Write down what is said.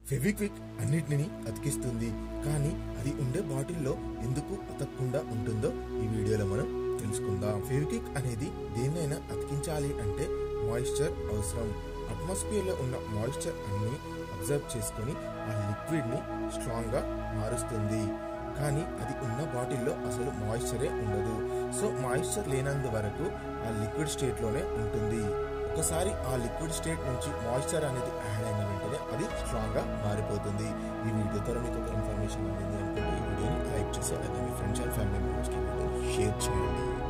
ఫెవిక్విక్ అన్నిటిని అతికిస్తుంది కానీ అది ఉండే బాటిల్లో ఎందుకు అతకకుండా ఉంటుందో ఈ వీడియోలో మనం తెలుసుకుందాం ఫెవిక్విక్ అనేది దేన్నైనా అతికించాలి అంటే మాయిశ్చర్ అవసరం అట్మాస్ఫియర్ లో ఉన్న మాయిశ్చర్ అన్ని అబ్జర్వ్ చేసుకొని ఆ లిక్విడ్ ని స్ట్రాంగ్ గా మారుస్తుంది కానీ అది ఉన్న బాటిల్లో అసలు మాయిశ్చరే ఉండదు సో మాయిశ్చర్ లేనందు వరకు ఆ లిక్విడ్ స్టేట్ లోనే ఉంటుంది ఒకసారి ఆ లిక్విడ్ స్టేట్ నుంచి మాయిశ్చర్ అనేది యాడ్ అయిన వెంటనే అది స్ట్రాంగ్ గా మారిపోతుంది ఈ వీడియో ద్వారా మీకు ఒక ఇన్ఫర్మేషన్ అందింది అనుకుంటే ఈ వీడియోని లైక్ చేసి అలాగే మీ ఫ్రెండ్స్ అండ్ ఫ్యామిలీ మెంబర్స్ కి వీడియోని షేర్ చేయండి